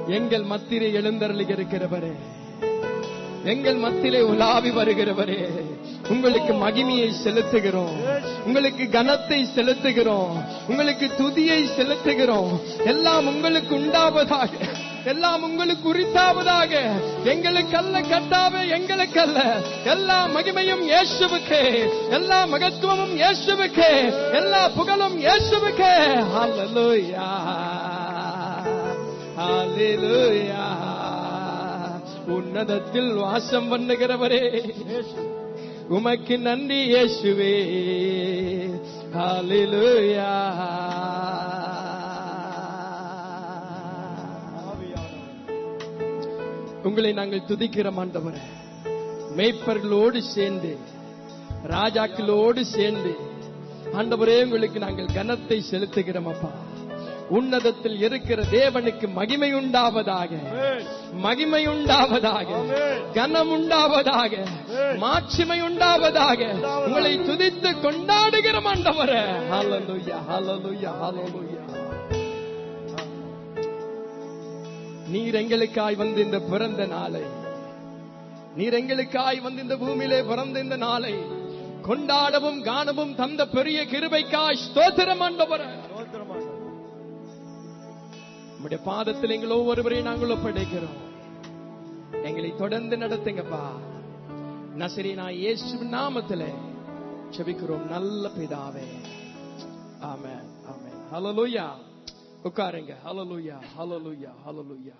எங்கள் மத்தியிலே எழுந்தருளி இருக்கிறவரே எங்கள் மத்தியிலே உலாவி வருகிறவரே உங்களுக்கு மகிமையை செலுத்துகிறோம் உங்களுக்கு கனத்தை செலுத்துகிறோம் உங்களுக்கு துதியை செலுத்துகிறோம் எல்லாம் உங்களுக்கு உண்டாவதாக எல்லாம் உங்களுக்கு உரித்தாவதாக எங்களுக்கு அல்ல கட்டாவே எங்களுக்கு அல்ல எல்லா மகிமையும் இயேசுவுக்கு எல்லா மகத்துவமும் இயேசுவுக்கு எல்லா புகழும் இயேசுவுக்கு ஹalleluya ஹalleluya உன்னதத்தில் வாசம் பண்ணுகிறவரே உமக்கு நன்றி இயேசுவே ஹalleluya உங்களை நாங்கள் துதிக்கிறோம் ஆண்டவரே மேய்ப்பர்களோடு சேர்ந்து ராஜாக்களோடு சேர்ந்து ஆண்டவரே உங்களுக்கு நாங்கள் கனத்தை செலுத்துகிறோம் அப்பா உன்னதத்தில் இருக்கிற தேவனுக்கு மகிமை உண்டாவதாக மகிமை உண்டாவதாக கனம் உண்டாவதாக மாட்சிமை உண்டாவதாக உங்களை துதித்து கொண்டாடுகிற ஆண்டவர ஹalleluya ஹalleluya ஹalleluya நீர் எங்களுக்காய் வந்து இந்த பிறந்த நாளை நீர் எங்களுக்காய் வந்து இந்த பூமியிலே பிறந்த இந்த நாளை கொண்டாடவும் காணவும் தந்த பெரிய கிருபைக்காய் ஸ்தோத்திரம் ஆண்டவர உம்முடைய பாதத்தில் எங்கள் ஒவ்வொருவரையும் நாங்கள் ஒப்படைக்கிறோம் எங்களை தொடர்ந்து நடத்துங்கப்பா நசரீனா இயேசு நாமத்திலே செபிக்கிறோம் நல்ல பிதாவே ஆமென் ஆமென் ஹalleluya உட்காருங்க ஹalleluya ஹalleluya ஹalleluya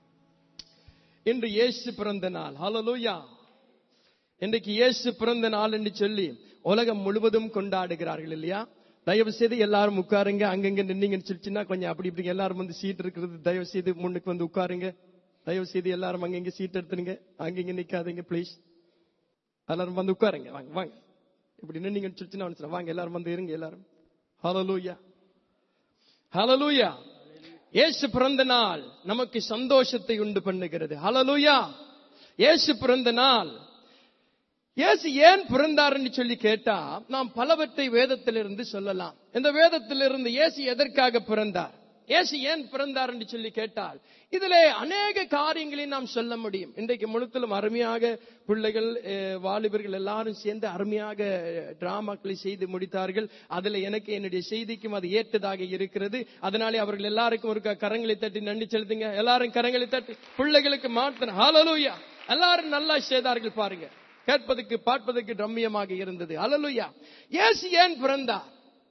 இன்று இயேசு பிறந்த நாள் ஹalleluya இன்றைக்கு இயேசு பிறந்த நாள் என்று சொல்லி உலகம் முழுவதும் கொண்டாடுகிறார்கள் இல்லையா தயவு செய்து எல்லாரும் உட்காருங்க அங்கங்க நின்னீங்கன்னு சொல்லிச்சுன்னா கொஞ்சம் அப்படி இப்படி எல்லாரும் வந்து சீட் இருக்கிறது தயவு செய்து முன்னுக்கு வந்து உட்காருங்க தயவு செய்து எல்லாரும் அங்கங்க சீட் எடுத்துருங்க அங்கங்க நிக்காதீங்க ப்ளீஸ் எல்லாரும் வந்து உட்காருங்க வாங்க வாங்க இப்படி நின்னீங்கன்னு சொல்லிச்சுன்னா ஒண்ணு சொல்றேன். வாங்க எல்லாரும் வந்து இருங்க எல்லாரும் ஹalleluya ஹalleluya இயேசு பிறந்த நாள் நமக்கு சந்தோஷத்தை உண்டு பண்ணுகிறது ஹalleluya இயேசு பிறந்த நாள் இயேசு ஏன் பிறந்தார்னு சொல்லி கேட்டா நாம் பலவற்றை வேதத்திலிருந்து சொல்லலாம் இந்த வேதத்திலிருந்து இயேசு எதற்காக பிறந்தார் இயேசு ஏன் பிறந்தார் என்று சொல்லி கேட்டால் இதிலே அநேக காரியங்களை நாம் சொல்ல முடியும் இன்றைக்கு முழுத்திலும் அருமையாக பிள்ளைகள் அஹ், வாலிபர்கள் எல்லாரும் சேர்ந்து அருமையாக டிராமாக்களை செய்து முடித்தார்கள் அதுல எனக்கு என்னுடைய செய்திக்கும் அது ஏற்றதாக இருக்கிறது அதனாலே அவர்கள் எல்லாருக்கும் ஒரு க- கரங்களை தட்டி நன்றி செலுத்துங்க எல்லாரும் கரங்களை தட்டி பிள்ளைகளுக்கு மாத்திரம் ஹalleluya எல்லாரும் நல்லா செய்தார்கள் பாருங்க கேட்பதற்கு பார்ப்பதற்கு ரம்மியமாக இருந்தது ஹalleluya இயேசு ஏன் பிறந்தார்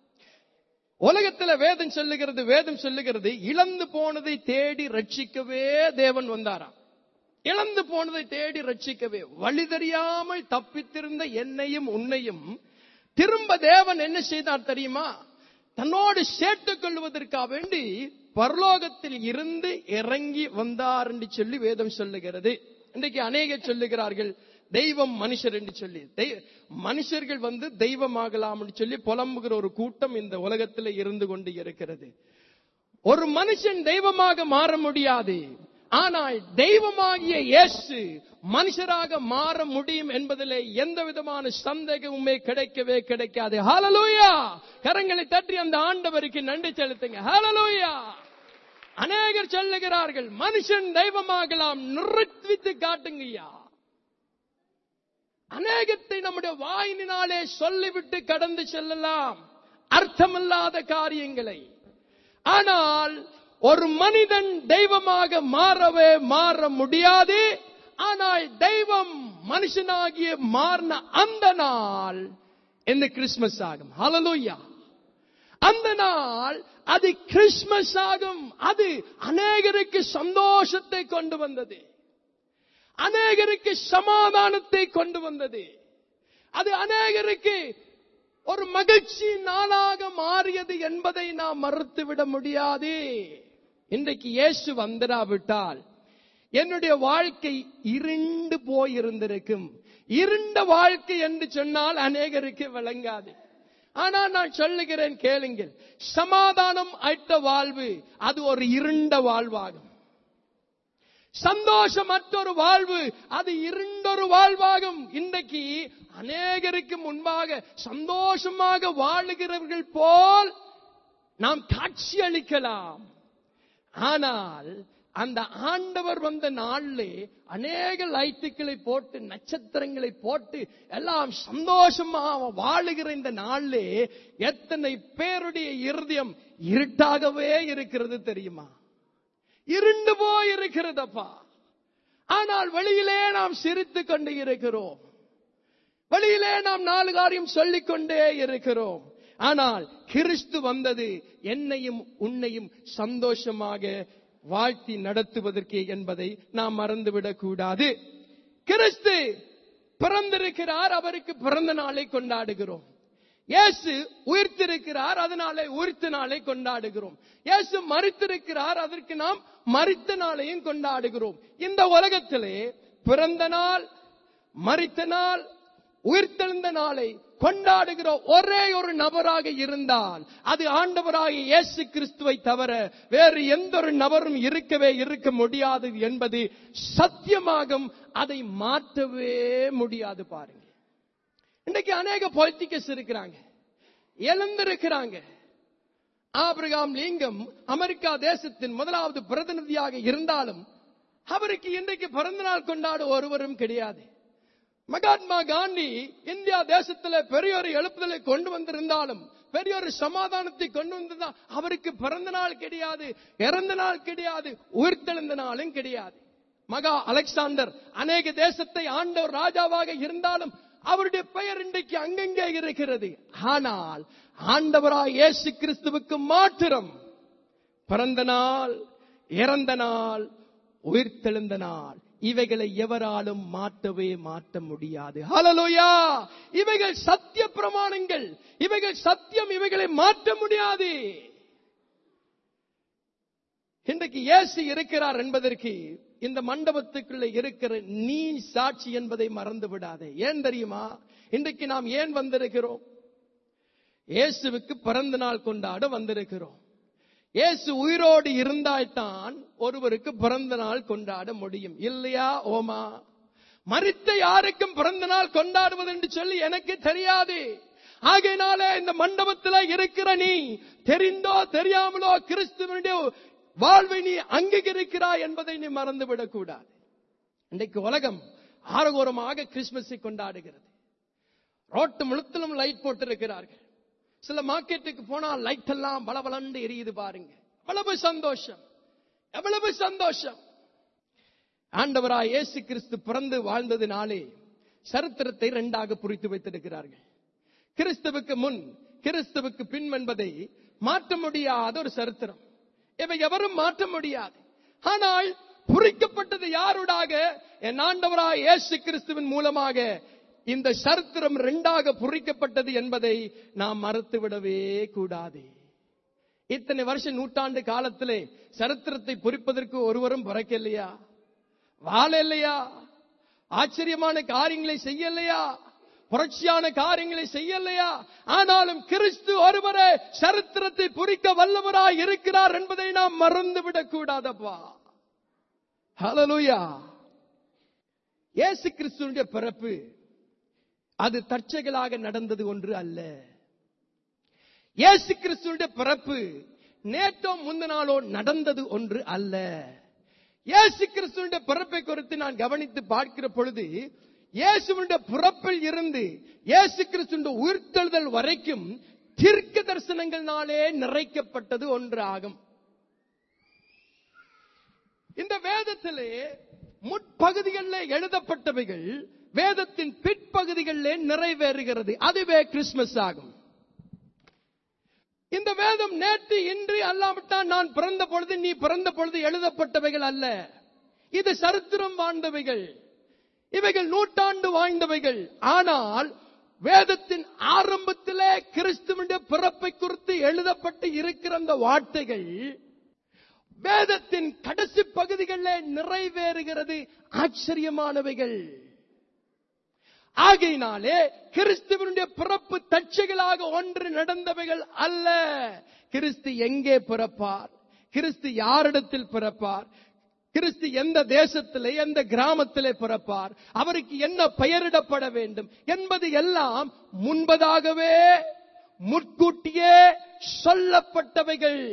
உலகத்துல வேதம் சொல்லுகிறது வேதம் சொல்லுகிறது இழந்து போனதை தேடி ரட்சிக்கவே தேவன் வந்தாராம் இழந்து போனதை தேடி ரட்சிக்கவே வழி தெரியாமல் தப்பித்திருந்த என்னையும் உன்னையும் திரும்ப தேவன் என்ன செய்தார் தெரியுமா தன்னோடு சேர்த்துக் கொள்வதற்காக வேண்டி பரலோகத்தில் இருந்து இறங்கி வந்தார் என்று சொல்லி வேதம் சொல்லுகிறது இன்றைக்கு அநேக சொல்லுகிறார்கள் தெய்வம் மனுஷர் என்று சொல்லி தெய்- மனுஷர்கள் வந்து தெய்வமாகலாம் என்று சொல்லி புலம்புகிற ஒரு கூட்டம் இந்த உலகத்தில் இருந்து கொண்டு இருக்கிறது ஒரு மனுஷன் தெய்வமாக மாற முடியாது ஆனால் தெய்வமாகிய இயேசு மனுஷராக மாற முடியும் என்பதிலே எந்த விதமான சந்தேகமுமே கிடைக்கவே கிடைக்காது ஹalleluya கரங்களை தட்டி அந்த ஆண்டவருக்கு நன்றி செலுத்துங்க ஹalleluya அநேகர் சொல்லுகிறார்கள் மனுஷன் தெய்வமாகலாம் நிறுத்தித்து காட்டுங்கய்யா அநேகத்தை நம்முடைய வாயினாலே சொல்லிவிட்டு கடந்து செல்லலாம் அர்த்தமில்லாத காரியங்களை ஆனால் ஒரு மனிதன் தெய்வமாக மாறவே மாற முடியாது ஆனால் தெய்வம் மனுஷனாகிய மாறின அந்த நாள் இந்த கிறிஸ்துமஸ் ஆகும் ஹalleluya அந்த நாள் அது கிறிஸ்துமஸ் ஆகும் அது அநேகருக்கு சந்தோஷத்தை கொண்டு வந்தது அநேகருக்கு சமாதானத்தை கொண்டு வந்தது அது அநேகருக்கு ஒரு மகிழ்ச்சி நாளாக மாறியது என்பதை நாம் மறுத்துவிட முடியாது இன்றைக்கு இயேசு வந்துடாவிட்டால் என்னுடைய வாழ்க்கை இருண்டு போயிருந்திருக்கும் இருண்ட வாழ்க்கை என்று சொன்னால் அநேகருக்கு விளங்காது ஆனா நான் சொல்லுகிறேன் கேளுங்கள் சமாதானம் அற்ற வாழ்வு அது ஒரு இருண்ட வாழ்வாகும் சந்தோஷமற்றொரு வாழ்வு அது இருண்டொரு வாழ்வாகும் இன்றைக்கு அநேகருக்கு முன்பாக சந்தோஷமாக வாழுகிறவர்கள் போல் நாம் காட்சி அளிக்கலாம் ஆனால் அந்த ஆண்டவர் வந்த நாளிலே அநேக லைட்டுகளை போட்டு நட்சத்திரங்களை போட்டு எல்லாம் சந்தோஷமா வாழுகிற இந்த நாளிலே எத்தனை பேருடைய இருதயம் இருட்டாகவே இருக்கிறது தெரியுமா இருண்டு போய் இருக்கிறதப்பா ஆனால் வெளியிலே நாம் சிரித்துக் கொண்டு இருக்கிறோம் வெளியிலே நாம் நாலு காரியம் சொல்லிக் கொண்டே இருக்கிறோம் ஆனால் கிறிஸ்து வந்தது என்னையும் உன்னையும் சந்தோஷமாக வாழ்த்தி நடத்துவதற்கு என்பதை நாம் மறந்துவிடக் கூடாது கிறிஸ்து பிறந்திருக்கிறார் அவருக்கு பிறந்த நாளை கொண்டாடுகிறோம் இயேசு உயிர்த்திருக்கிறார் அதனாலே உயிர்த்த நாளை கொண்டாடுகிறோம் இயேசு மறித்திருக்கிறார் அதற்கு நாம் மறித்த நாளையும் கொண்டாடுகிறோம் இந்த உலகத்திலே பிறந்த நாள் மறித்த நாள் உயிர்த்தெழுந்த நாளை கொண்டாடுகிற ஒரே ஒரு நபராக இருந்தால் அது ஆண்டவராக இயேசு கிறிஸ்துவை தவிர வேறு எந்த ஒரு நபரும் இருக்கவே இருக்க முடியாது என்பது சத்தியமாகும் அதை மாற்றவே முடியாது பாருங்க இன்னைக்கு அநேக பொலிட்டிக்கஸ் இருக்கிறாங்க எழுந்திருக்கிறாங்க ஆபிரகாம் லிங்கம் அமெரிக்கா தேசத்தின் முதலாவது பிரதிநிதியாக இருந்தாலும் அவருக்கு இன்றைக்கு பிறந்த நாள் கொண்டாட ஒருவரும் கிடையாது மகாத்மா காந்தி இந்தியா தேசத்துல பெரிய ஒரு எழுப்புதலை கொண்டு வந்திருந்தாலும் பெரிய ஒரு சமாதானத்தை கொண்டு வந்திருந்தா அவருக்கு பிறந்த நாள் கிடையாது இறந்த நாள் கிடையாது உயிர்த்தெழுந்த நாளும் கிடையாது மகா அலெக்சாண்டர் அநேக தேசத்தை ஆண்ட ஒரு ராஜாவாக இருந்தாலும் அவருடைய பெயர் இன்றைக்கு அங்கங்கே இருக்கிறது ஆனால் ஆண்டவராய் இயேசு கிறிஸ்துவுக்கு மாத்திரம் பிறந்த நாள் இறந்த நாள் உயிர்த்தெழுந்த நாள் இவைகளை எவராலும் மாற்றவே மாற்ற முடியாது ஹalleluya இவைகள் சத்திய பிரமாணங்கள் இவைகள் சத்தியம் இவைகளை மாற்ற முடியாது இன்றைக்கு இயேசு இருக்கிறார் என்பதற்கு இந்த மண்டபத்துக்குள்ள இருக்கிற நீ சாட்சி என்பதை மறந்து விடாதே ஏன் தெரியுமா இன்றைக்கு நாம் ஏன் வந்திருக்கிறோம் இயேசுவுக்கு பிறந்த நாள் கொண்டாட வந்திருக்கிறோம் இயேசு உயிரோடு இருந்தால்தான் ஒருவருக்கு பிறந்த நாள் கொண்டாட முடியும் இல்லையா ஓமா மறித்த யாருக்கும் பிறந்த நாள் கொண்டாடுவது என்று சொல்லி எனக்கு தெரியாது ஆகையினாலே இந்த மண்டபத்தில் இருக்கிற நீ தெரிந்தோ தெரியாமலோ கிறிஸ்துவனுடைய வாழ்வை நீ அங்கீகரிக்கிறாய் என்பதை நீ மறந்துவிடக் கூடாது இன்றைக்கு உலகம் ஆரகோரமாக கிறிஸ்துமஸை கொண்டாடுகிறது ரோட்டு முழுத்திலும் லைட் போட்டிருக்கிறார்கள் சில மார்க்கெட்டுக்கு போனால் லைட் எல்லாம் பளபளன்னு எரியுது பாருங்க எவ்வளவு சந்தோஷம் எவ்வளவு சந்தோஷம் ஆண்டவராய் இயேசு கிறிஸ்து பிறந்து வாழ்ந்ததினாலே சரித்திரத்தை இரண்டாக புரித்து வைத்திருக்கிறார்கள் கிறிஸ்துவுக்கு முன் கிறிஸ்துவுக்கு பின் என்பதை மாற்ற முடியாத ஒரு சரித்திரம் இவை எவரும் மாற்ற முடியாது ஆனால் புரிக்கப்பட்டது யாருடாக என் ஆண்டவராய் இயேசு கிறிஸ்துவின் மூலமாக இந்த சரித்திரம் இரண்டாக புரிக்கப்பட்டது என்பதை நாம் மறுத்துவிடவே கூடாது இத்தனை வருஷ நூற்றாண்டு காலத்திலே சரித்திரத்தை புரிப்பதற்கு ஒருவரும் பிறக்கலையா வாழ இல்லையா ஆச்சரியமான காரியங்களை செய்யலையா புரட்சியான காரியங்களை செய்யலையா ஆனாலும் கிறிஸ்து ஒருவரே சரித்திரத்தை புரிக்க வல்லவராய் இருக்கிறார் என்பதை நாம் மறந்துவிடக் கூடாதப்பா ஹalleluya இயேசு கிறிஸ்துவினுடைய பிறப்பு அது தற்செயலாக நடந்தது ஒன்று அல்ல இயேசு கிறிஸ்துவினுடைய பிறப்பு நேற்றோ முந்த நாளோ நடந்தது ஒன்று அல்ல இயேசு கிறிஸ்துவினுடைய பிறப்பை குறித்து நான் கவனித்து பார்க்கிற பொழுது இயேசுவினுடைய பிறப்பில் இருந்து இயேசு கிறிஸ்துவினுடைய உயிர்த்தெழுதல் வரைக்கும் தீர்க்க தரிசனங்கள்னாலே நிறைக்கப்பட்டது ஒன்று ஆகும் இந்த வேதத்திலே முற்பகுதிகளில் எழுதப்பட்டவைகள் வேதத்தின் பிற்பகுதிகளிலே நிறைவேறுகிறது அதுவே கிறிஸ்துமஸ் ஆகும் இந்த வேதம் நேற்று இன்று அல்லாவிட்டால் நான் பிறந்த பொழுது நீ பிறந்த பொழுது எழுதப்பட்டவைகள் அல்ல இது சரித்திரம் வாழ்ந்தவைகள் இவைகள் நூற்றாண்டு வாழ்ந்தவைகள் ஆனால் வேதத்தின் ஆரம்பத்திலே கிறிஸ்துவனுடைய பிறப்பை குறித்து எழுதப்பட்டு இருக்கிற அந்த வார்த்தைகள் வேதத்தின் கடைசி பகுதிகளில் நிறைவேறுகிறது ஆச்சரியமானவைகள் ஆகையினாலே கிறிஸ்துவனுடைய பிறப்பு தற்செயலாக ஒன்று நடந்தவைகள் அல்ல கிறிஸ்து எங்கே பிறப்பார் கிறிஸ்து யாரிடத்தில் பிறப்பார் கிறிஸ்து எந்த தேசத்திலே எந்த கிராமத்திலே பிறப்பார் அவருக்கு என்ன பெயரிடப்பட வேண்டும் என்பது எல்லாம் முன்பதாகவே முற்கூட்டியே சொல்லப்பட்டவைகள்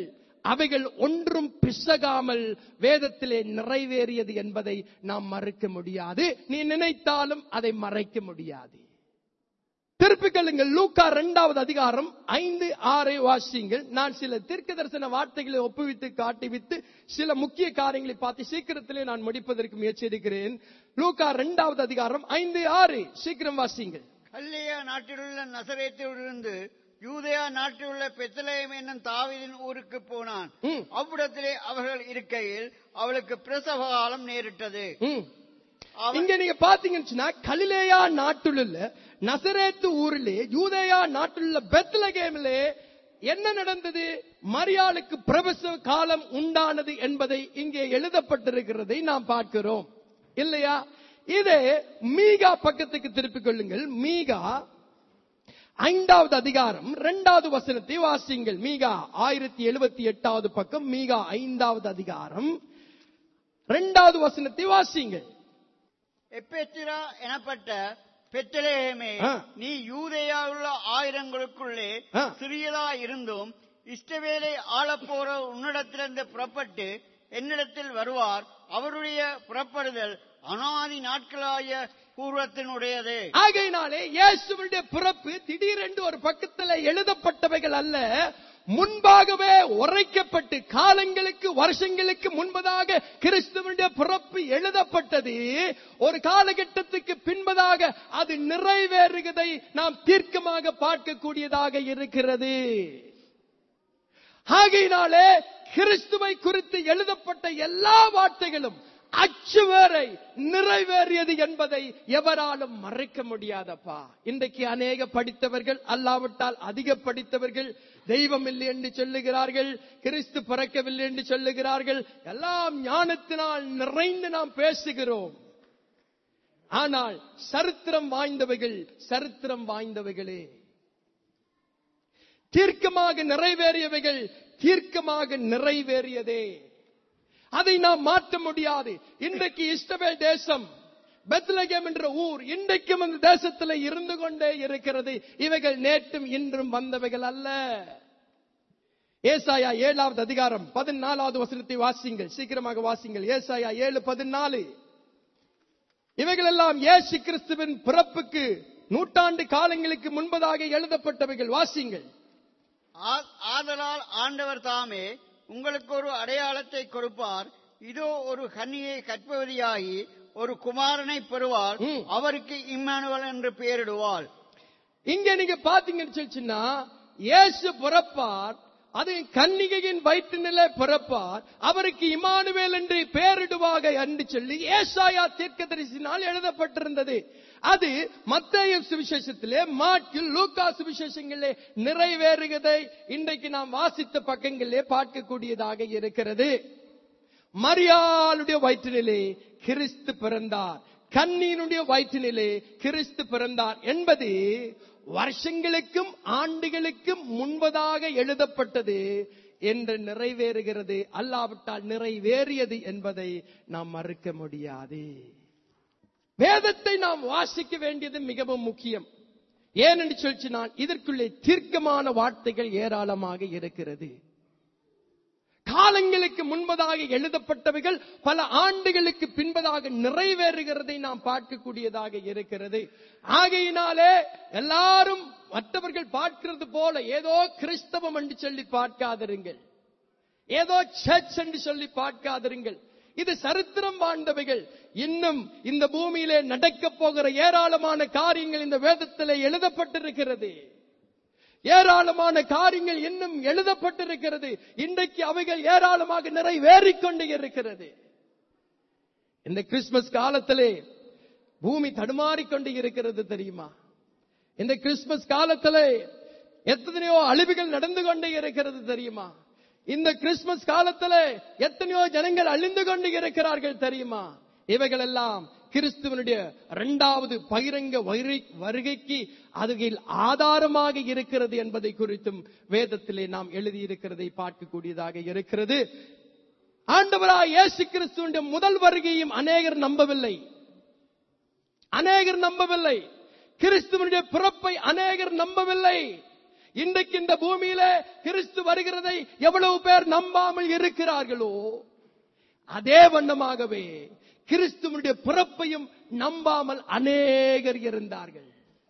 அவைகள் ஒன்றும் பிசகாமல் வேதத்திலே நிறைவேறியது என்பதை நாம் மறுக்க முடியாது நீ நினைத்தாலும் அதை மறைக்க முடியாது திருப்பிக்கலுங்கள் லூக்கா இரண்டாவது அதிகாரம் ஐந்து ஆறை வாசியுங்கள் நான் சில தீர்க்க தரிசன வார்த்தைகளை ஒப்புவித்து காட்டிவித்து சில முக்கிய காரியங்களை பார்த்து சீக்கிரத்திலே நான் முடிப்பதற்கு முயற்சி எடுக்கிறேன் லூக்கா இரண்டாவது அதிகாரம் ஐந்து ஆறு சீக்கிரம் வாசியுங்கள் கல்லியா நாட்டிலுள்ள நசரேத்திலிருந்து யூதயா நாட்டிலுள்ள பெத்தலேயம் என்னும் தாவீதின் ஊருக்கு போனான் ம். அவ்விடத்திலே அவர்கள் இருக்கையில் அவளுக்கு பிரசவ காலம் நேரிட்டது ம். அவன் இங்க நீங்க பாத்தீங்கன்னு சொன்னா கலிலேயா நாட்டுள்ள நசரேத்து ஊரிலே யூதேயா நாட்டுள்ள பெத்லகேமிலே என்ன நடந்தது மரியாளுக்கு பிரபசவ காலம் உண்டானது என்பதை இங்கே எழுதப்பட்டிருக்கிறதை நாம் பார்க்கிறோம் இல்லையா இதே மீகா பக்கத்துக்கு திருப்பிக் கொள்ளுங்கள் மீகா ஐந்தாவது அதிகாரம் இரண்டாவது வசனத்தை வாசியுங்கள் மீகா ஆயிரத்தி எழுபத்தி எட்டாவது பக்கம் மீகா ஐந்தாவது அதிகாரம் இரண்டாவது வசனத்தை வாசியுங்கள் எப்பெத்திரா எனப்பட்ட பெத்தலேயமே ஆ. நீ யூதேயாவுள்ள ஆயிரங்களுக்குள்ளே ஆ. சிறியதா இருந்தும் இஷ்டவேலை ஆளப்போற உன்னிடத்திலிருந்து புறப்பட்டு என்னிடத்தில் வருவார் அவருடைய புறப்படுதல் அனாதி நாட்களாய பூர்வத்தினுடையது ஆகையினாலே இயேசுவினுடைய பிறப்பு திடீரென்று ஒரு பக்கத்தில் எழுதப்பட்டவைகள் அல்ல முன்பாகவே உரைக்கப்பட்டு காலங்களுக்கு வருஷங்களுக்கு முன்பதாக கிறிஸ்துவனுடைய பிறப்பு எழுதப்பட்டது ஒரு காலகட்டத்துக்கு பின்பதாக அது நிறைவேறுகிறதை நாம் தீர்க்கமாக பார்க்கக்கூடியதாக இருக்கிறது ஆகையினாலே கிறிஸ்துவை குறித்து எழுதப்பட்ட எல்லா வார்த்தைகளும் அச்சுவரை நிறைவேறியது என்பதை எவராலும் மறைக்க முடியாதப்பா இன்றைக்கு அநேக படித்தவர்கள் அல்லாவிட்டால் அதிக படித்தவர்கள் தெய்வம் இல்லை என்று சொல்லுகிறார்கள் கிறிஸ்து பிறக்கவில்லை என்று சொல்லுகிறார்கள் எல்லாம் ஞானத்தினால் நிறைந்து நாம் பேசுகிறோம் ஆனால் சரித்திரம் வாய்ந்தவைகள் சரித்திரம் வாய்ந்தவைகளே தீர்க்கமாக நிறைவேறியவைகள் தீர்க்கமாக நிறைவேறியதே அதை நாம் மாற்ற முடியாது இன்றைக்கு இஸ்ரவேல் தேசம் பெத்லகேம் என்ற ஊர் இன்றைக்கும் அந்த தேசத்தில் இருந்து கொண்டே இருக்கிறது இவைகள் நேற்றும் இன்றும் வந்தவைகள் அல்ல ஏசாயா ஏழாவது அதிகாரம் பதினாலாவது வசனத்தை வாசிங்கள் சீக்கிரமாக வாசிங்கள் ஏசாயா ஏழு பதினாலு இவைகள் எல்லாம் இயேசு கிறிஸ்துவின் பிறப்புக்கு நூற்றாண்டு காலங்களுக்கு முன்பதாக எழுதப்பட்டவைகள் வாசிங்கள் ஆ- ஆதலால் ஆண்டவர் தாமே உங்களுக்கு ஒரு அடையாளத்தை கொடுப்பார் இதோ ஒரு கன்னியை கற்பவதியாகி ஒரு குமாரனை பெறுவாள் ம். அவருக்கு இம்மானுவல் என்று பெயரிடுவாள் இங்க நீங்க பாத்தீங்கன்னு சொல்லிச்சுன்னா இயேசு பிறப்பார் அது கன்னிகையின் வயிற்றினிலே பிறப்பார் அவருக்கு இமானுவேல் என்று பெயரிடுவாக என்று சொல்லி ஏசாயா தீர்க்கதரிசினால் எழுதப்பட்டிருந்தது அது மத்தேய சுவிசேஷத்திலே மாற்றில் லூக்கா சுவிசேஷங்களிலே நிறைவேறுகிறதை இன்றைக்கு நாம் வாசித்த பக்கங்களிலே பார்க்கக்கூடியதாக இருக்கிறது மரியாளுடைய வயிற்றினிலே கிறிஸ்து பிறந்தார் கண்ணீனுடைய வயிற்றினிலே கிறிஸ்து பிறந்தார் என்பது வருஷங்களுக்கும் ஆண்டுகளுக்கும் முன்பதாக எழுதப்பட்டது என்று நிறைவேறுகிறது அல்லாவிட்டால் நிறைவேறியது என்பதை நாம் மறுக்க முடியாது வேதத்தை நாம் வாசிக்க வேண்டியது மிகவும் முக்கியம் ஏனென்று சொல்லினால் இதற்குள்ளே தீர்க்கமான வார்த்தைகள் ஏராளமாக இருக்கிறது காலங்களுக்கு முன்பதாக எழுதப்பட்டவைகள் பல ஆண்டுகளுக்கு பின்பதாக நிறைவேறுகிறதை நாம் பார்க்கக்கூடியதாக இருக்கிறது ஆகையினாலே எல்லாரும் மற்றவர்கள் பார்க்கிறது போல ஏதோ கிறிஸ்தவம் என்று சொல்லி பார்க்காதிருங்கள் ஏதோ சர்ச் என்று சொல்லி பார்க்காதிருங்கள் இது சரித்திரம் வாழ்ந்தவைகள் இன்னும் இந்த பூமியிலே நடக்கப் போகிற ஏராளமான காரியங்கள் இந்த வேதத்திலே எழுதப்பட்டிருக்கிறது ஏராளமான காரியங்கள் இன்னும் எழுதப்பட்டிருக்கிறது இன்றைக்கு அவைகள் ஏராளமாக நிறைவேறிக் கொண்டு இருக்கிறது இந்த கிறிஸ்துமஸ் காலத்திலே பூமி தடுமாறிக் கொண்டு இருக்கிறது தெரியுமா இந்த கிறிஸ்துமஸ் காலத்திலே எத்தனையோ அழிவுகள் நடந்து கொண்டே இருக்கிறது தெரியுமா இந்த கிறிஸ்துமஸ் காலத்திலே எத்தனையோ ஜனங்கள் அழிந்து கொண்டு இருக்கிறார்கள் தெரியுமா இவைகள் எல்லாம் கிறிஸ்துவனுடைய இரண்டாவது பகிரங்க வருகை- வருகைக்கு அதுகில் ஆதாரமாக இருக்கிறது என்பதை குறித்தும் வேதத்திலே நாம் எழுதியிருக்கிறதை பார்க்கக்கூடியதாக இருக்கிறது ஆண்டவராய் இயேசு கிறிஸ்துவனுடைய முதல் வருகையும் அநேகர் நம்பவில்லை அநேகர் நம்பவில்லை கிறிஸ்துவனுடைய பிறப்பை அநேகர் நம்பவில்லை இன்றைக்கு இந்த பூமியிலே கிறிஸ்து வருகிறதை எவ்வளவு பேர் நம்பாமல் இருக்கிறார்களோ அதே வண்ணமாகவே கிறிஸ்துவனுடைய பிறப்பையும் நம்பாமல் அநேகர் இருந்தார்கள்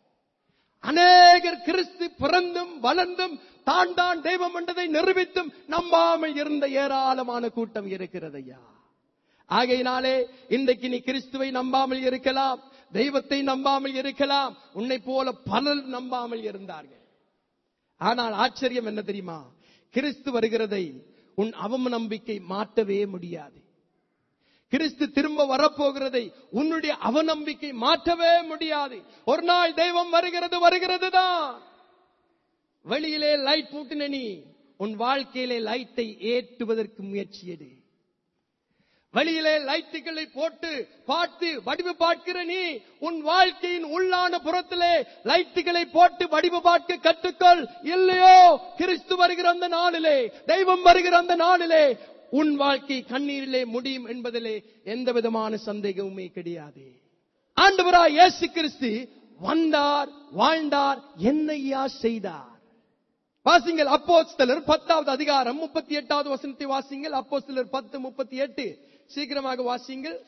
அநேகர் கிறிஸ்து பிறந்தும் வளர்ந்தும் தான் தான் தெய்வம் என்றதை நிரூபித்தும் நம்பாமல் இருந்த ஏராளமான கூட்டம் இருக்கிறது ஐயா ஆகையினாலே இன்றைக்கு நீ கிறிஸ்துவை நம்பாமல் இருக்கலாம் தெய்வத்தை நம்பாமல் இருக்கலாம் உன்னை போல பலர் நம்பாமல் இருந்தார்கள் ஆனால் ஆச்சரியம் என்ன தெரியுமா கிறிஸ்து வருகிறதை உன் அவநம்பிக்கை மாற்றவே முடியாது கிறிஸ்து திரும்ப வரப்போகிறதை உன்னுடைய அவநம்பிக்கை மாற்றவே முடியாது ஒரு நாள் தெய்வம் வருகிறது வருகிறது தான் வெளியிலே லைட் மூட்டின நீ உன் வாழ்க்கையிலே லைட்டை ஏற்றுவதற்கு முயற்சி எடு வெளியிலே லைட்டுகளை போட்டு பார்த்து வடிவு பார்க்கிற நீ உன் வாழ்க்கையின் உள்ளான புறத்திலே லைட்டுகளை போட்டு வடிவு பார்க்க கற்றுக்கொள் இல்லையோ கிறிஸ்து வருகிற அந்த நாளிலே தெய்வம் வருகிற அந்த நாளிலே உன் வாழ்க்கை கண்ணீரிலே முடியும் என்பதிலே எந்த விதமான சந்தேகமுமே கிடையாது ஆண்டவராய் இயேசு கிறிஸ்து வந்தார் வாழ்ந்தார் என்னையா செய்தார் வாசிங்கள் அப்போஸ்தலர் பத்தாவது அதிகாரம் முப்பத்தி எட்டாவது வசனத்தை வாசிங்கள் அப்போஸ்தலர் பத்து முப்பத்தி எட்டு சீக்கிரமாக வாசிங்கள்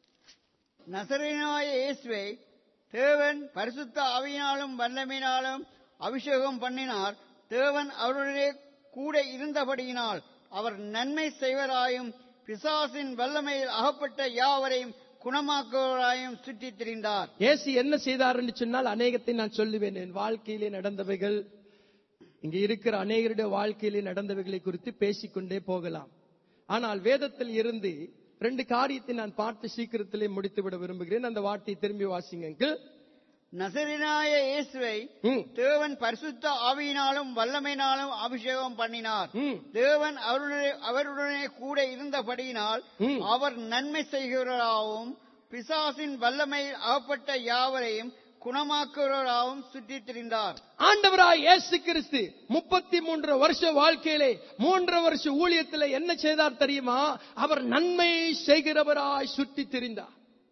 நசரேனாய இயேசுவை தேவன் பரிசுத்த ஆவியினாலும் வல்லமையினாலும் அபிஷேகம் பண்ணினார் தேவன் அவருடைய கூட இருந்தபடியினால் அவர் நன்மை செய்வராயும் பிசாசின் வல்லமையில் அகப்பட்ட யாவரையும் குணமாக்குவராயும் சுற்றித் திரிந்தார் இயேசு என்ன செய்தார் என்று சொன்னால் அநேகத்தை நான் சொல்லுவேன் என் வாழ்க்கையிலே நடந்தவைகள் இங்க இருக்கிற அநேகருடைய வாழ்க்கையிலே நடந்தவைகளை குறித்து பேசிக்கொண்டே போகலாம் ஆனால் வேதத்தில் இருந்து ரெண்டு காரியத்தை நான் பார்த்து சீக்கிரத்திலே முடித்து விட விரும்புகிறேன் அந்த வார்த்தையை திரும்பி வாசிங்க நசரேனாய இயேசுவை ம், தேவன் பரிசுத்த ஆவியினாலும் வல்லமையினாலும் அபிஷேகம் பண்ணினார் ம். தேவன் அவருடைய அவருடனே கூட இருந்தபடியினால் ம். அவர் நன்மை செய்கிறவராகவும் பிசாசின் வல்லமையில் அகப்பட்ட யாவரையும் குணமாக்குகிறவராகவும் சுற்றித் திரிந்தார் ஆண்டவராய் இயேசு கிறிஸ்து முப்பத்தி மூன்று வருஷ வாழ்க்கையிலே மூன்று வருஷ ஊழியத்திலே என்ன செய்தார் தெரியுமா அவர் நன்மை செய்கிறவராய் சுற்றி திரிந்தார்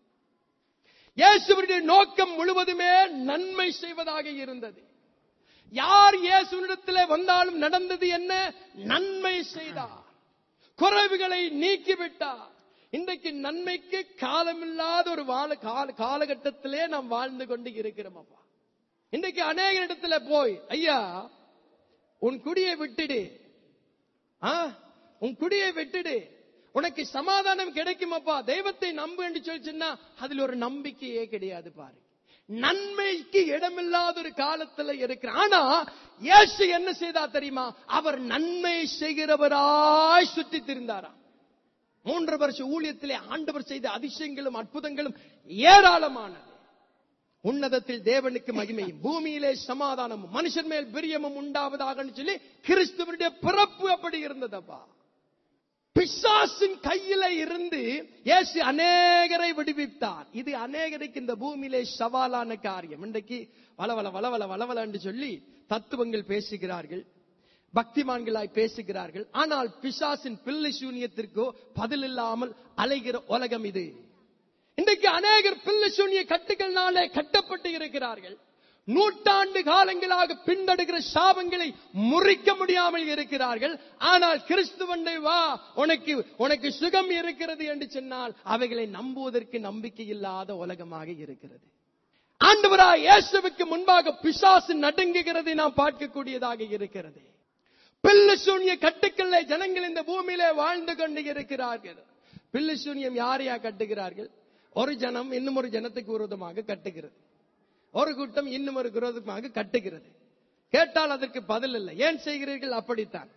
இயேசுவனுடைய நோக்கம் முழுவதுமே நன்மை செய்வதாக இருந்தது யார் இயேசுவினிடத்திலே வந்தாலும் நடந்தது என்ன நன்மை செய்தார் குறைவுகளை நீக்கிவிட்டார் இன்றைக்கு நன்மைக்கு காலமில்லாத ஒரு வாழ கால காலகட்டத்திலே நாம் வாழ்ந்து கொண்டு இருக்கிறோம் அப்பா இன்றைக்கு அநேக இடத்துல போய் ஐயா உன் குடியை விட்டுடு ஆ? உன் குடியை விட்டுடு உனக்கு சமாதானம் கிடைக்குமப்பா தெய்வத்தை நம்பு என்று சொல்லி சொன்னா அதுல ஒரு நம்பிக்கையே கிடையாது பாரு நன்மைக்கு இடமில்லாத ஒரு காலத்துல இருக்கிற ஆனா இயேசு என்ன செய்தா தெரியுமா அவர் நன்மை செய்கிறவராய் சுற்றி திரிந்தாராம் மூன்று வருஷ ஊழியத்திலே ஆண்டவர் செய்த அதிசயங்களும் அற்புதங்களும் ஏராளமானது உன்னதத்தில் தேவனுக்கு மகிமையும் பூமியிலே சமாதானமும் மனுஷன் மேல் பிரியமும் உண்டாவதாக சொல்லி கிறிஸ்துவனுடைய பிறப்பு அப்படி இருந்ததப்பா பிசாசின் கையில இருந்து இயேசு அநேகரை விடுவித்தார் இது அநேகருக்கு இந்த பூமியிலே சவாலான காரியம் இன்றைக்கு வளவல வளவல வளவல என்று சொல்லி தத்துவங்கள் பேசுகிறார்கள் பக்திமான்களாய் பேசுகிறார்கள் ஆனால் பிசாசின் பிள்ளை சூனியத்திற்கோ பதில் இல்லாமல் அலைகிற உலகம் இது இன்றைக்கு அநேகர் பிள்ளை சூனிய கட்டுகள்னாலே கட்டப்பட்டு இருக்கிறார்கள் நூற்றாண்டு காலங்களாக பின்னடுகிற சாபங்களை முறிக்க முடியாமல் இருக்கிறார்கள் ஆனால் கிறிஸ்துவண்டை வா உனக்கு உனக்கு சுகம் இருக்கிறது என்று சொன்னால் அவைகளை நம்புவதற்கு நம்பிக்கை இல்லாத உலகமாக இருக்கிறது ஆண்டவராய் இயேசுவுக்கு முன்பாக பிசாசு நடுங்குகிறதை நாம் பார்க்கக்கூடியதாக இருக்கிறது பில்லு சூனிய கட்டுக்களை ஜனங்கள் இந்த பூமியிலே வாழ்ந்து கொண்டு இருக்கிறார்கள் பில்லு சூனியம் யாரையா கட்டுகிறார்கள் ஒரு ஜனம் இன்னும் ஒரு ஜனத்துக்கு விரோதமாக கட்டுகிறது ஒரு கூட்டம் இன்னும் ஒரு விரோதமாக கட்டுகிறது கேட்டால் அதற்கு பதில் இல்லை ஏன் செய்கிறீர்கள் அப்படித்தான்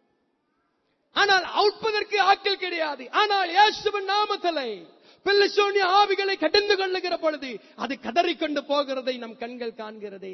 ஆனால் அவுட்பதற்கு ஆட்கள் கிடையாது ஆனால் இயேசுவின் நாமத்திலே பிள்ளை சூனிய ஆவிகளை கடந்து கொள்ளுகிற பொழுது அது கதறிக்கொண்டு போகிறதை நம் கண்கள் காண்கிறதே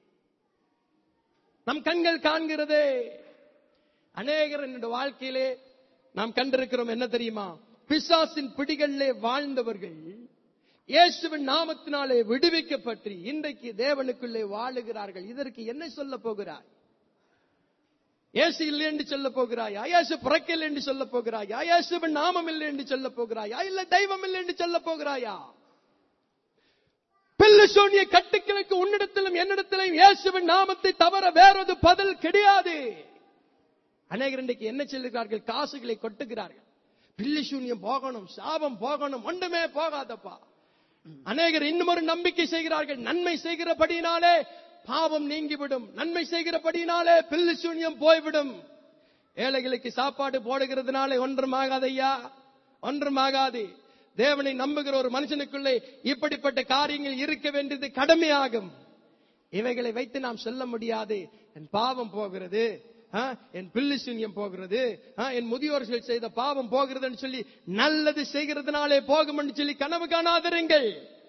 நம் கண்கள் காண்கிறதே அநேகர் என்னுடைய வாழ்க்கையிலே நாம் கண்டிருக்கிறோம் என்ன தெரியுமா பிசாசின் பிடிகளிலே வாழ்ந்தவர்கள் இயேசுவின் நாமத்தினாலே விடுவிக்கப்பட்டு இன்றைக்கு தேவனுக்குள்ளே வாழுகிறார்கள் இதற்கு என்ன சொல்ல போகிறாய் இயேசு இல்லை என்று சொல்ல போகிறாயா இயேசு பிறக்கல் என்று சொல்ல போகிறாயா இயேசுவின் நாமம் இல்லை என்று சொல்ல போகிறாயா இல்ல தெய்வம் இல்லை என்று சொல்ல போகிறாயா பில்லு சோனிய கட்டுக்களுக்கு உன்னிடத்திலும் என்னிடத்திலும் இயேசுவின் நாமத்தை தவிர வேறொரு பதில் கிடையாது அநேகர் இன்றைக்கு என்ன சொல்லுகிறார்கள் காசுகளை கொட்டுகிறார்கள் பில்லி சூன்யம் போகணும் சாபம் போகணும் ஒன்றுமே போகாதப்பா அநேகர் இன்னும் ஒரு நம்பிக்கை செய்கிறார்கள் நன்மை செய்கிறபடினாலே பாவம் நீங்கிவிடும் நன்மை செய்கிறபடினாலே பில்லு சூன்யம் போய்விடும் ஏழைகளுக்கு சாப்பாடு போடுகிறதுனாலே ஒன்றுமாகாதையா ஒன்றுமாகாது தேவனை நம்புகிற ஒரு மனுஷனுக்குள்ளே இப்படிப்பட்ட காரியங்கள் இருக்க வேண்டியது கடமையாகும் இவைகளை வைத்து நாம் சொல்ல முடியாது என் பாவம் போகிறது ஆ, என் பில்லு சூன்யம் போகிறது ஆ, என் முதியோர்கள் செய்த பாவம் போகிறதுன்னு சொல்லி நல்லது செய்கிறதுனாலே போகும் என்று சொல்லி கனவு காணாதிருங்கள்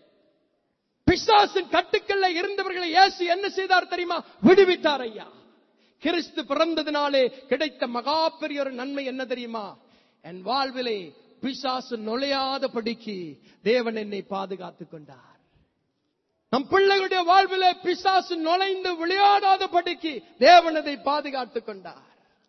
பிசாசின் கட்டுக்கள்ல இருந்தவர்களை இயேசு என்ன செய்தார் தெரியுமா விடுவித்தார் ஐயா கிறிஸ்து பிறந்ததினாலே கிடைத்த மகா பெரிய ஒரு நன்மை என்ன தெரியுமா என் வாழ்விலே பிசாசு நுழையாத படிக்கு தேவன் என்னை பாதுகாத்துக் கொண்டார் நம் பிள்ளைகளுடைய வாழ்விலே பிசாசு நுழைந்து விளையாடாத படிக்கு தேவன் அதை பாதுகாத்துக் கொண்டார்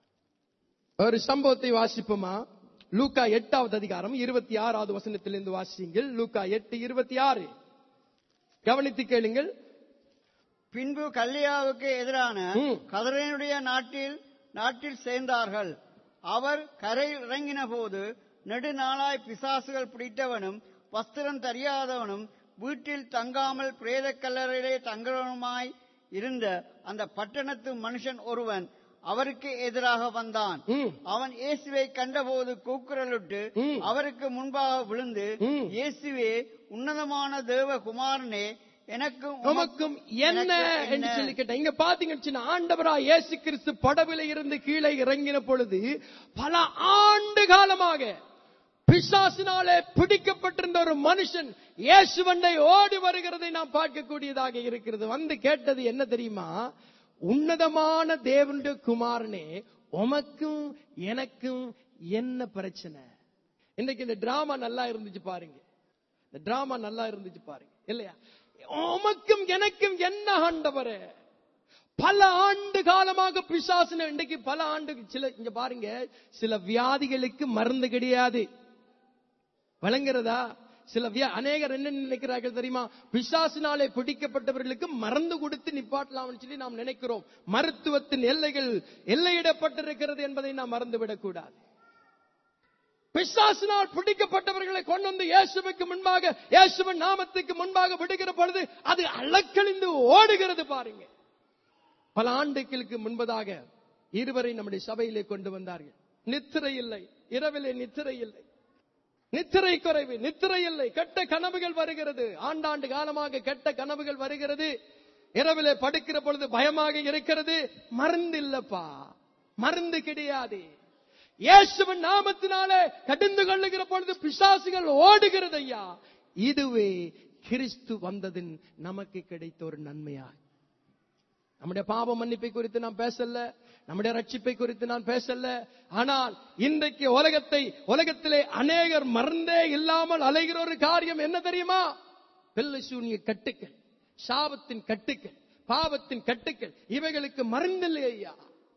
ஒரு சம்பவத்தை வாசிப்போமா லூக்கா எட்டாவது அதிகாரம் இருபத்தி ஆறாவது வசனத்திலிருந்து வாசியுங்கள் லூக்கா எட்டு இருபத்தி ஆறு கவனித்து கேளுங்கள் பின்பு கல்லியாவுக்கு எதிரான ம். கதரேனுடைய நாட்டில் நாட்டில் சேர்ந்தார்கள் அவர் கரையில் இறங்கின போது நெடுநாளாய் பிசாசுகள் பிடித்தவனும் வஸ்திரம் தெரியாதவனும் வீட்டில் தங்காமல் பிரேத கல்லறையிலே தங்குறவனுமாய் இருந்த அந்த பட்டணத்து மனுஷன் ஒருவன் அவருக்கு எதிராக வந்தான் ம். அவன் இயேசுவை கண்டபோது கூக்குரலிட்டு ம். அவருக்கு முன்பாக விழுந்து ம். இயேசுவே உன்னதமான தேவ குமாரனே எனக்கும் உமக்கும் என்ன எனக்கு என்று சொல்லி கேட்டேன் இங்க பாத்தீங்கன்னா ஆண்டவரா இயேசு கிறிஸ்து படவில இருந்து கீழே இறங்கின பொழுது பல ஆண்டு காலமாக பிசாசினாலே பிடிக்கப்பட்டிருந்த ஒரு மனுஷன் இயேசுவண்டை ஓடி வருகிறதை நாம் பார்க்கக்கூடியதாக இருக்கிறது வந்து கேட்டது என்ன தெரியுமா உன்னதமான தேவனுடைய குமாரனே உமக்கும் எனக்கும் என்ன பிரச்சனை இன்னைக்கு இந்த டிராமா நல்லா இருந்துச்சு பாருங்க இந்த டிராமா நல்லா இருந்துச்சு பாருங்க இல்லையா உமக்கும் எனக்கும் என்ன ஆண்டவரே பல ஆண்டு காலமாக பிசாசுன இன்றைக்கு பல ஆண்டு சில இங்க பாருங்க சில வியாதிகளுக்கு மருந்து கிடையாது வழங்குறதா சில வியா அநேகர் என்ன நினைக்கிறார்கள் தெரியுமா பிசாசினாலே பிடிக்கப்பட்டவர்களுக்கு மருந்து கொடுத்து நிப்பாட்டலாம்னு சொல்லி நாம் நினைக்கிறோம் மருத்துவத்தின் எல்லைகள் எல்லையிடப்பட்டிருக்கிறது என்பதை நாம் மறந்துவிடக் கூடாது பிசாசினால் பிடிக்கப்பட்டவர்களை கொண்டு வந்து இயேசுவுக்கு முன்பாக இயேசுவின் நாமத்துக்கு முன்பாக விடுகிற பொழுது அது அளக்கழிந்து ஓடுகிறது பாருங்க பல ஆண்டுகளுக்கு முன்பதாக இருவரை நம்முடைய சபையிலே கொண்டு வந்தார்கள் நித்திரை இல்லை இரவிலே நித்திரை இல்லை நித்திரை குறைவு நித்திரை இல்லை கெட்ட கனவுகள் வருகிறது ஆண்டாண்டு காலமாக கெட்ட கனவுகள் வருகிறது இரவிலே படுக்கிற பொழுது பயமாக இருக்கிறது மருந்து இல்லப்பா மருந்து கிடையாது இயேசுவின் நாமத்தினாலே கடிந்து கொள்ளுகிற பொழுது பிசாசுகள் ஓடுகிறது ஐயா இதுவே கிறிஸ்து வந்ததின் நமக்கு கிடைத்த ஒரு நன்மையா நம்முடைய பாவ மன்னிப்பை குறித்து நான் பேசல நம்முடைய ரட்சிப்பை குறித்து நான் பேசல ஆனால் இன்றைக்கு உலகத்தை உலகத்திலே அநேகர் மறந்தே இல்லாமல் அலைகிற ஒரு காரியம் என்ன தெரியுமா பெல்ல சூனிய கட்டுக்கள் சாபத்தின் கட்டுக்கள் பாவத்தின் கட்டுக்கள் இவைகளுக்கு மறந்தில்லை ஐயா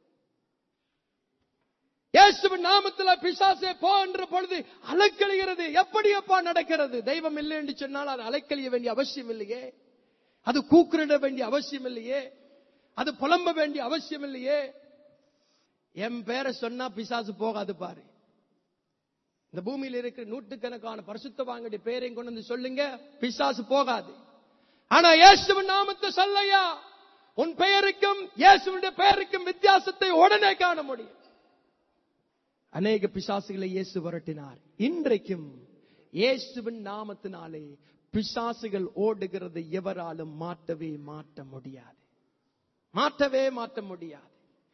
இயேசுவின் நாமத்துல பிசாசே போ என்ற பொழுது அலைக்கழிகிறது எப்படி அப்பா நடக்கிறது தெய்வம் இல்லை என்று சொன்னால் அது அலைக்கழிய வேண்டிய அவசியம் இல்லையே அது கூக்குரிட வேண்டிய அவசியம் இல்லையே அது புலம்ப வேண்டிய அவசியம் இல்லையே என் பேரை சொன்னா பிசாசு போகாது பாரு இந்த பூமியில இருக்கிற நூற்றுக்கணக்கான பரிசுத்தவாங்களுடைய பேரையும் கொண்டு வந்து சொல்லுங்க பிசாசு போகாது ஆனா இயேசுவின் நாமத்தை சொல்லையா உன் பெயருக்கும் இயேசுவின் பெயருக்கும் வித்தியாசத்தை உடனே காண முடியும் அநேக பிசாசுகளை இயேசு விரட்டினார் இன்றைக்கும் இயேசுவின் நாமத்தினாலே பிசாசுகள் ஓடுகிறதை எவராலும் மாற்றவே மாற்ற முடியாது மாற்றவே மாற்ற முடியாது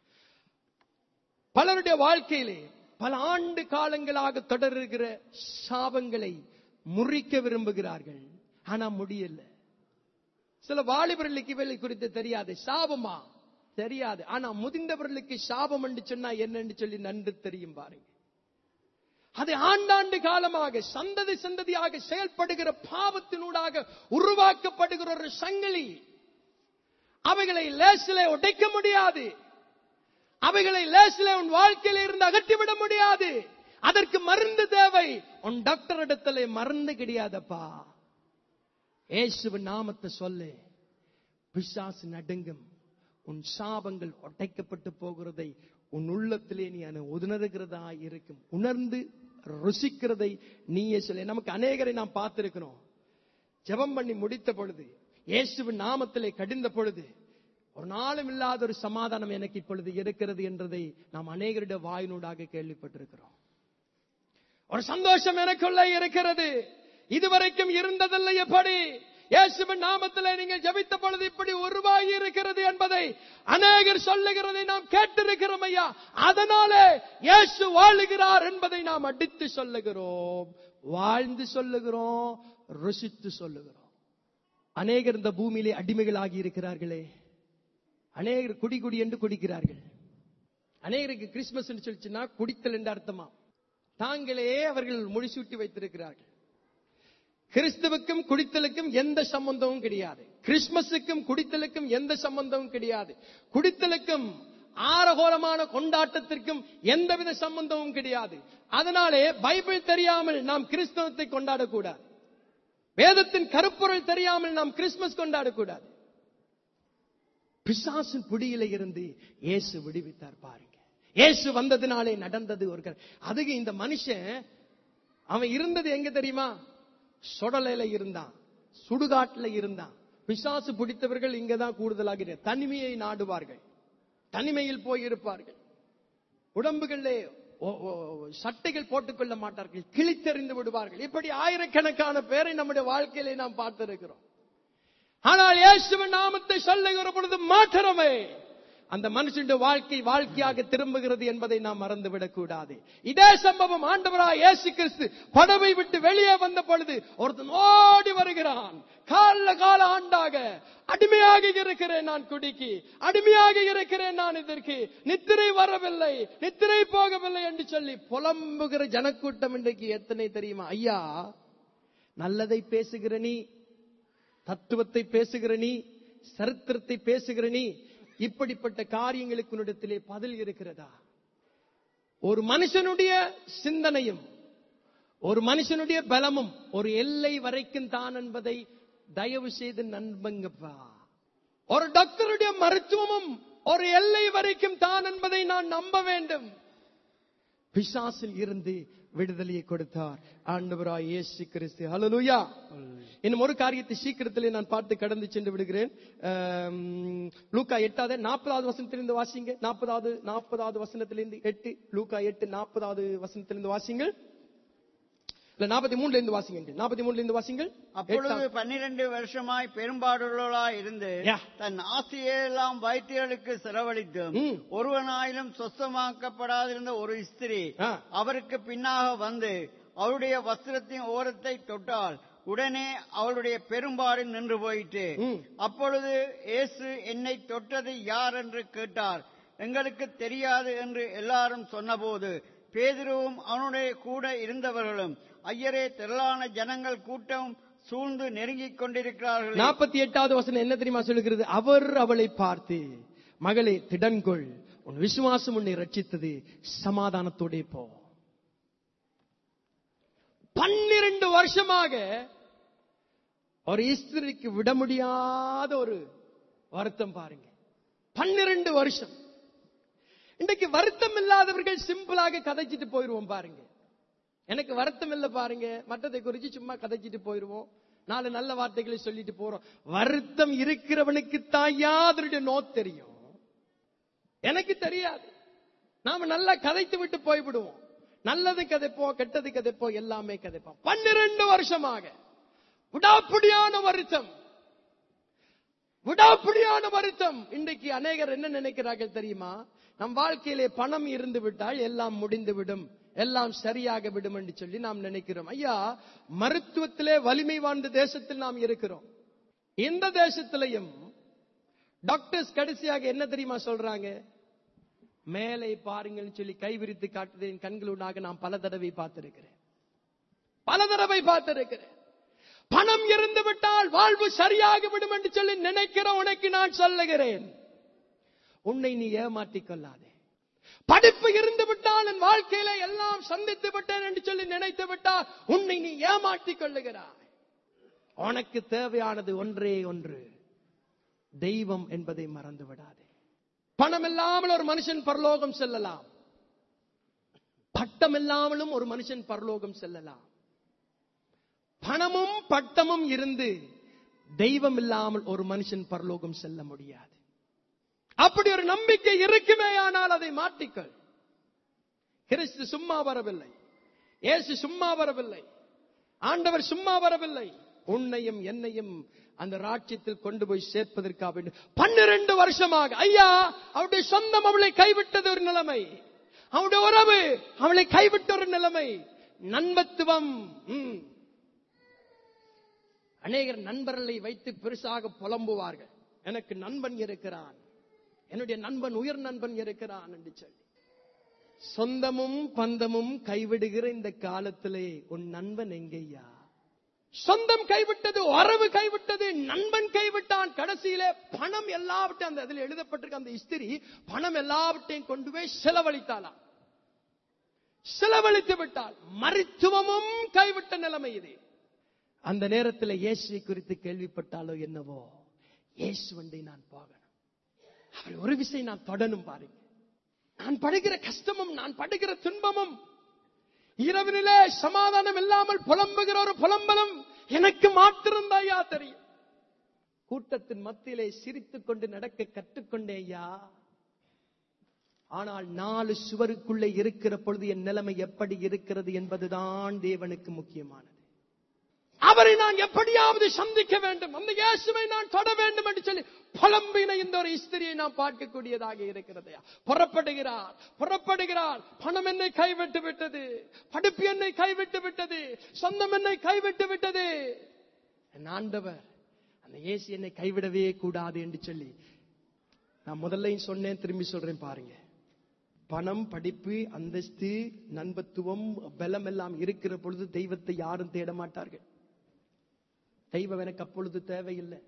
பலருடைய வாழ்க்கையிலே பல ஆண்டு காலங்களாக தொடருகிற சாபங்களை முறிக்க விரும்புகிறார்கள் ஆனா முடியல சில வாலிபர்களுக்கு இவைகளை குறித்து தெரியாது சாபமா தெரியாது ஆனா முதிர்ந்தவர்களுக்கு சாபம் என்று சொன்னா என்னன்னு சொல்லி நன்கு தெரியும் பாருங்க அது ஆண்டாண்டு காலமாக சந்ததி சந்ததியாக செயல்படுகிற பாவத்தினூடாக உருவாக்கப்படுகிற ஒரு சங்கிலி அவைகளை லேசிலே உடைக்க முடியாது அவைகளை லேசிலே உன் வாழ்க்கையில இருந்து அகற்றிவிட முடியாது அதற்கு மருந்து தேவை உன் டாக்டர் இடத்துல மருந்து கிடையாதப்பா இயேசுவின் நாமத்தை சொல்லு பிசாசு நடுங்கும் உன் சாபங்கள் ஒட்டைக்கப்பட்டு போகிறதை உன் உள்ளத்திலே நீ அதை உணர்கிறதா இருக்கும் உணர்ந்து ருசிக்கிறதை நீயே சொல்லு நமக்கு அநேகரை நாம் பார்த்திருக்கிறோம் ஜெபம் பண்ணி முடித்த பொழுது இயேசுவின் நாமத்திலே கடிந்த பொழுது ஒரு நாளும் இல்லாத ஒரு சமாதானம் எனக்கு இப்பொழுது இருக்கிறது என்றதை நாம் அநேகருடைய வாயினூடாக கேள்விப்பட்டிருக்கிறோம் ஒரு சந்தோஷம் எனக்குள்ள இருக்கிறது இதுவரைக்கும் இருந்ததில்லை எப்படி இயேசுவின் நாமத்திலே நீங்கள் ஜெபித்த பொழுது இப்படி உருவாகி இருக்கிறது என்பதை அநேகர் சொல்லுகிறதை நாம் கேட்டிருக்கிறோம் ஐயா அதனாலே இயேசு வாழுகிறார் என்பதை நாம் அடித்து சொல்லுகிறோம் வாழ்ந்து சொல்லுகிறோம் ருசித்து சொல்லுகிறோம் அநேகர் இந்த பூமியிலே அடிமைகளாகி இருக்கிறார்களே அநேகர் குடி குடி என்று குடிக்கிறார்கள் அநேகருக்கு கிறிஸ்துமஸ் சொல்லிச்சுன்னா குடித்தல் என்று அர்த்தமா தாங்களே அவர்கள் முடிசூட்டி வைத்திருக்கிறார்கள் கிறிஸ்துவுக்கும் குடித்தலுக்கும் எந்த சம்பந்தமும் கிடையாது கிறிஸ்துமஸுக்கும் குடித்தலுக்கும் எந்த சம்பந்தமும் கிடையாது குடித்தலுக்கும் ஆரகோரமான கொண்டாட்டத்திற்கும் எந்தவித சம்பந்தமும் கிடையாது அதனாலே பைபிள் தெரியாமல் நாம் கிறிஸ்தவத்தை கொண்டாடக்கூடாது வேதத்தின் கருப்பொருள் தெரியாமல் நாம் கிறிஸ்துமஸ் கொண்டாடக்கூடாது பிசாசின் பிடியில இருந்து இயேசு விடுவித்தார் பாருங்க இயேசு வந்ததினாலே நடந்தது ஒரு கரு- அதுக்கு இந்த மனுஷன் அவன் இருந்தது எங்க தெரியுமா சொடலையில இருந்தான் சுடுகாட்டுல இருந்தான் பிசாசு பிடித்தவர்கள் இங்கதான் கூடுதலாக இரு- தனிமையை நாடுவார்கள் தனிமையில் போய் இருப்பார்கள் உடம்புகளிலே ஓ- ஓ- சட்டைகள் போட்டுக்கொள்ள மாட்டார்கள் கிழித்தெறிந்து விடுவார்கள் இப்படி ஆயிரக்கணக்கான பேரை நம்முடைய வாழ்க்கையிலே நாம் பார்த்திருக்கிறோம் ஆனால் இயேசுவின் நாமத்தை சொல்லுகிற பொழுது மாற்றமே அந்த மனுஷனுடைய வாழ்க்கை வாழ்க்கையாக திரும்புகிறது என்பதை நாம் மறந்துவிடக் கூடாது இதே சம்பவம் ஆண்டவராய் இயேசு கிறிஸ்து படவை விட்டு வெளியே வந்த பொழுது ஒருத்தன் ஓடி வருகிறான் கால கால ஆண்டாக அடிமையாக இருக்கிறேன் நான் குடிக்கு அடிமையாக இருக்கிறேன் நான் இதற்கு நித்திரை வரவில்லை நித்திரை போகவில்லை என்று சொல்லி புலம்புகிற ஜனக்கூட்டம் இன்றைக்கு எத்தனை தெரியுமா ஐயா நல்லதை பேசுகிற நீ தத்துவத்தை பேசுகிற நீ சரித்திரத்தை பேசுகிற நீ இப்படிப்பட்ட காரியங்களுக்கு உன்னிடத்திலே பதில் இருக்கிறதா ஒரு மனுஷனுடைய சிந்தனையும் ஒரு மனுஷனுடைய பலமும் ஒரு எல்லை வரைக்கும் தான் என்பதை தயவு செய்து நண்பங்கப்பா ஒரு டாக்டருடைய மருத்துவமும் ஒரு எல்லை வரைக்கும் தான் என்பதை நான் நம்ப வேண்டும் பிசாசில் இருந்து விடுதலையை கொடுத்தார் ஆண்டவராய் இயேசு கிறிஸ்து ஹalleluya இன்னும் ஒரு காரியத்தை சீக்கிரத்திலே நான் பார்த்து கடந்து சென்று விடுகிறேன் ஆம், லூக்கா எட்டாவது நாற்பதாவது வசனத்திலிருந்து வாசிங்க நாற்பதாவது நாற்பதாவது வசனத்திலிருந்து எட்டு லூக்கா எட்டு நாற்பதாவது வசனத்திலிருந்து வாசிங்கள் இல்ல நாற்பத்தி மூணுல இருந்து வாசிங்க நாற்பத்தி மூணுல இருந்து வாசிங்கள் அப்பொழுது பன்னிரண்டு வருஷமாய் பெரும்பாடுள்ளவளாய் இருந்து Yeah. தன் ஆசையெல்லாம் வைத்தியர்களுக்கு செலவழித்தும் ம். ஒருவனாயிலும் சொஸ்தமாக்கப்படாதிருந்த ஒரு ஸ்திரீ ஆ. அவருக்கு பின்னாக வந்து அவருடைய வஸ்திரத்தின் ஓரத்தை தொட்டால் உடனே அவளுடைய பெரும்பாடு நின்று போயிற்று ம். அப்பொழுது இயேசு என்னை தொட்டது யார் என்று கேட்டார் எங்களுக்கு தெரியாது என்று எல்லாரும் சொன்னபோது பேதுருவும் அவனுடைய கூட இருந்தவர்களும் ஐயரே திரளான ஜனங்கள் கூட்டம் சூழ்ந்து நெருங்கிக் கொண்டிருக்கிறார்கள் நாற்பத்தி எட்டாவது வசனம் என்ன தெரியுமா சொல்லுகிறது அவர் அவளை பார்த்து மகளே திடன்கொள் உன் விசுவாசம் உன்னை ரட்சித்தது சமாதானத்தோடே போ பன்னிரண்டு வருஷமாக ஒரு இஸ்திரிக்கு விட முடியாத ஒரு வருத்தம் பாருங்க பன்னிரண்டு வருஷம் இன்றைக்கு வருத்தம் இல்லாதவர்கள் சிம்பிளாக கதைச்சிட்டு போயிருவோம் பாருங்க எனக்கு வருத்தம் இல்ல பாருங்க மற்றதை குறிச்சு சும்மா கதைச்சிட்டு போயிருவோம் நாலு நல்ல வார்த்தைகளை சொல்லிட்டு போறோம் வருத்தம் இருக்கிறவனுக்கு தான் யாதருடைய நோ தெரியும் எனக்கு தெரியாது நாம நல்லா கதைத்து விட்டு போய்விடுவோம் நல்லது கதைப்போம் கெட்டது கதைப்போம் எல்லாமே கதைப்போம் பன்னிரண்டு வருஷமாக விடாப்பிடியான வருத்தம் விடாப்பிடியான வருத்தம் இன்றைக்கு அநேகர் என்ன நினைக்கிறார்கள் தெரியுமா நம் வாழ்க்கையிலே பணம் இருந்து விட்டால் எல்லாம் முடிந்து விடும் எல்லாம் சரியாக விடும் என்று சொல்லி நாம் நினைக்கிறோம் ஐயா மருத்துவத்திலே வலிமை வாழ்ந்த தேசத்தில் நாம் இருக்கிறோம் இந்த தேசத்திலையும் டாக்டர்ஸ் கடைசியாக என்ன தெரியுமா சொல்றாங்க மேலே பாருங்கள்னு சொல்லி கைவிரித்து காட்டுது என் கண்களூடாக நான் பல தடவை பார்த்திருக்கிறேன் பல தடவை பார்த்திருக்கிறேன் பணம் இருந்து விட்டால் வாழ்வு சரியாக விடும் என்று சொல்லி நினைக்கிற உனக்கு நான் சொல்லுகிறேன் உன்னை நீ ஏமாற்றிக் கொள்ளாதே படிப்பு இருந்து விட்டால் என் வாழ்க்கையில எல்லாம் சந்தித்து விட்டேன் என்று சொல்லி நினைத்து விட்டால் உன்னை நீ ஏமாற்றிக் கொள்ளுகிறாய் உனக்கு தேவையானது ஒன்றே ஒன்று தெய்வம் என்பதை மறந்து விடாதே பணம் இல்லாமல் ஒரு மனுஷன் பரலோகம் செல்லலாம் பட்டம் இல்லாமலும் ஒரு மனுஷன் பரலோகம் செல்லலாம் பணமும் பட்டமும் இருந்து தெய்வம் இல்லாமல் ஒரு மனுஷன் பரலோகம் செல்ல முடியாது அப்படி ஒரு நம்பிக்கை இருக்குமே ஆனால் அதை மாட்டிக்கள் கிறிஸ்து சும்மா வரவில்லை இயேசு சும்மா வரவில்லை ஆண்டவர் சும்மா வரவில்லை உன்னையும் என்னையும் அந்த ராட்சியத்தில் கொண்டு போய் சேர்ப்பதற்காக வேண்டும் பன்னிரண்டு வருஷமாக ஐயா அவருடைய சொந்தம் அவளை கைவிட்டது ஒரு நிலைமை அவருடைய உறவு அவளை கைவிட்ட ஒரு நிலைமை நண்பத்துவம் ம். அநேகர் நண்பர்களை வைத்து பெருசாக புலம்புவார்கள் எனக்கு நண்பன் இருக்கிறான் என்னுடைய நண்பன் உயர் நண்பன் இருக்கிறான் என்று சொல்லி சொந்தமும் பந்தமும் கைவிடுகிற இந்த காலத்திலே உன் நண்பன் எங்கேயா சொந்தம் கைவிட்டது உறவு கைவிட்டது நண்பன் கைவிட்டான் கடைசியிலே பணம் எல்லாவற்றையும் அந்த அதில் எழுதப்பட்டிருக்க அந்த இஸ்திரி பணம் எல்லாவற்றையும் கொண்டு போய் செலவழித்தாளாம் செலவழித்து விட்டால் மருத்துவமும் கைவிட்ட நிலைமை இது அந்த நேரத்தில் இயேசுவை குறித்து கேள்விப்பட்டாலோ என்னவோ இயேசுவண்டை நான் போகணும் அவள் ஒரு விசை நான் தொடணும் பாருங்க நான் படுகிற கஷ்டமும் நான் படுகிற துன்பமும் இரவினிலே சமாதானம் இல்லாமல் புலம்புகிற ஒரு புலம்பலும் எனக்கு மாத்திருந்தா ஐயா தெரியும் கூட்டத்தின் மத்தியிலே சிரித்துக் கொண்டு நடக்க கற்றுக்கொண்டேன் ஐயா ஆனால் நாலு சுவருக்குள்ளே இருக்கிற பொழுது என் நிலைமை எப்படி இருக்கிறது என்பதுதான் தேவனுக்கு முக்கியமானது அவரை நான் எப்படியாவது சந்திக்க வேண்டும் அந்த இயேசுவை நான் தொட வேண்டும் என்று சொல்லி புலம்பின இந்த ஒரு இஸ்திரியை நாம் பார்க்கக்கூடியதாக இருக்கிறது புறப்படுகிறார் புறப்படுகிறார் பணம் என்னை கைவிட்டு விட்டது படிப்பு என்னை கைவிட்டு விட்டது சொந்தம் என்னை கைவிட்டு விட்டது என் ஆண்டவர் அந்த இயேசு என்னை கைவிடவே கூடாது என்று சொல்லி நான் முதல்லையும் சொன்னேன் திரும்பி சொல்றேன் பாருங்க பணம் படிப்பு அந்தஸ்து நண்பத்துவம் பலம் எல்லாம் இருக்கிற பொழுது தெய்வத்தை யாரும் தேட மாட்டார்கள் தெய்வம் எனக்கு அப்பொழுது தேவையில்லை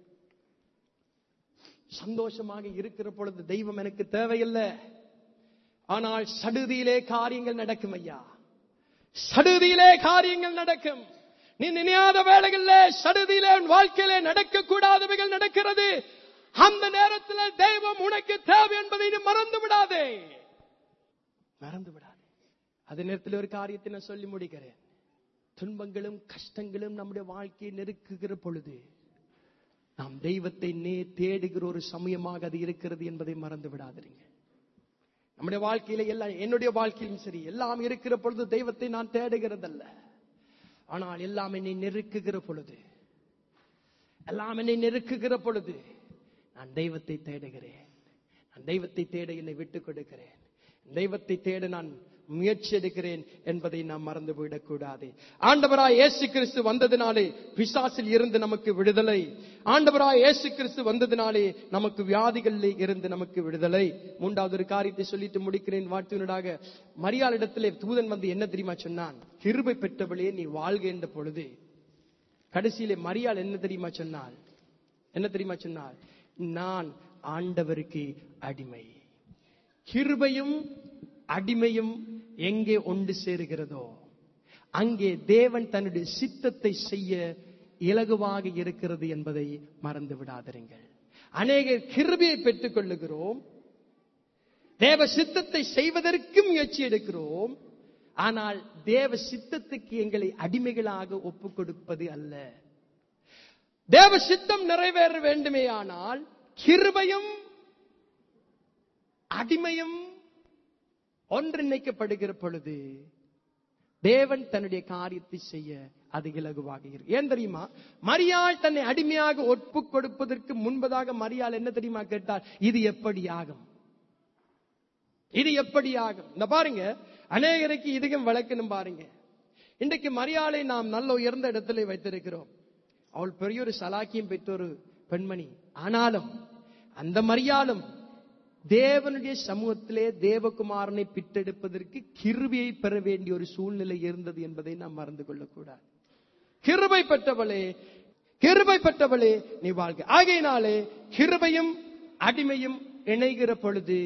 சந்தோஷமாக இருக்கிற பொழுது தெய்வம் எனக்கு தேவையில்லை ஆனால் சடுதியிலே காரியங்கள் நடக்கும் ஐயா சடுதியிலே காரியங்கள் நடக்கும் நீ நினையாத வேலைகளில் சடுதியிலே உன் வாழ்க்கையிலே நடக்கக்கூடாதவைகள் நடக்கிறது அந்த நேரத்தில் தெய்வம் உனக்கு தேவை என்பதை நீ மறந்து விடாதே மறந்து விடாதே அதே நேரத்தில் ஒரு காரியத்தை நான் சொல்லி முடிக்கிறேன் துன்பங்களும் கஷ்டங்களும் நம்முடைய வாழ்க்கையை நெருக்குகிற பொழுது நாம் தெய்வத்தை நே தேடுகிற ஒரு சமயமாக அது இருக்கிறது என்பதை மறந்து விடாதீங்க நம்முடைய வாழ்க்கையில எல்லாம் என்னுடைய வாழ்க்கையிலும் சரி எல்லாம் இருக்கிற பொழுது தெய்வத்தை நான் தேடுகிறதல்ல ஆனால் எல்லாம் என்னை நெருக்குகிற பொழுது எல்லாம் என்னை நெருக்குகிற பொழுது நான் தெய்வத்தை தேடுகிறேன் நான் தெய்வத்தை தேட என்னை விட்டுக் கொடுக்கிறேன் தெய்வத்தை தேட நான் முயற்சி எடுக்கிறேன் என்பதை நாம் மறந்து விடக்கூடாது ஆண்டவராய் இயேசு கிறிஸ்து வந்ததினாலே பிசாசில் இருந்து நமக்கு விடுதலை ஆண்டவராய் இயேசு கிறிஸ்து வந்ததினாலே நமக்கு வியாதிகளில் இருந்து நமக்கு விடுதலை மூன்றாவது ஒரு காரியத்தை சொல்லிட்டு முடிக்கிறேன் வாழ்த்துவனடாக மரியாளிடத்திலே தூதன் வந்து என்ன தெரியுமா சொன்னான் கிருபை பெற்றவளே நீ வாழ்க என்ற பொழுது கடைசியிலே மரியாள் என்ன தெரியுமா சொன்னாள் என்ன தெரியுமா சொன்னாள் நான் ஆண்டவருக்கு அடிமை கிருபையும் அடிமையும் எங்கே ஒன்று சேருகிறதோ அங்கே தேவன் தன்னுடைய சித்தத்தை செய்ய இலகுவாக இருக்கிறது என்பதை மறந்து விடாதிருங்கள் அநேக கிருபையை பெற்றுக் கொள்ளுகிறோம் தேவ சித்தத்தை செய்வதற்கு முயற்சி எடுக்கிறோம் ஆனால் தேவ சித்தத்துக்கு எங்களை அடிமைகளாக ஒப்புக் கொடுப்பது அல்ல தேவ சித்தம் நிறைவேற வேண்டுமே ஆனால் கிருபையும் அடிமையும் ஒன்றிணைக்கப்படுகிற பொழுது தேவன் தன்னுடைய காரியத்தை செய்ய அது இலகுவாக இருக்கு ஏன் தெரியுமா மரியாள் தன்னை அடிமையாக ஒப்பு கொடுப்பதற்கு முன்பதாக மரியாள் என்ன தெரியுமா கேட்டால் இது எப்படி ஆகும் இது எப்படி ஆகும் இந்த பாருங்க அநேகருக்கு இதுக்கும் விளக்கணும் பாருங்க இன்றைக்கு மரியாதை நாம் நல்ல உயர்ந்த இடத்துல வைத்திருக்கிறோம் அவள் பெரிய ஒரு சலாக்கியம் பெற்ற ஒரு பெண்மணி ஆனாலும் அந்த மரியாளும் தேவனுடைய சமூகத்திலே தேவகுமாரனை பிட்டெடுப்பதற்கு கிருபையை பெற வேண்டிய ஒரு சூழ்நிலை இருந்தது என்பதை நாம் மறந்து கொள்ளக்கூடாது கிருபை பெற்றவளே கிருபை பெற்றவளே நீ வாழ்க ஆகையினாலே கிருபையும் அடிமையும் இணைகிற பொழுது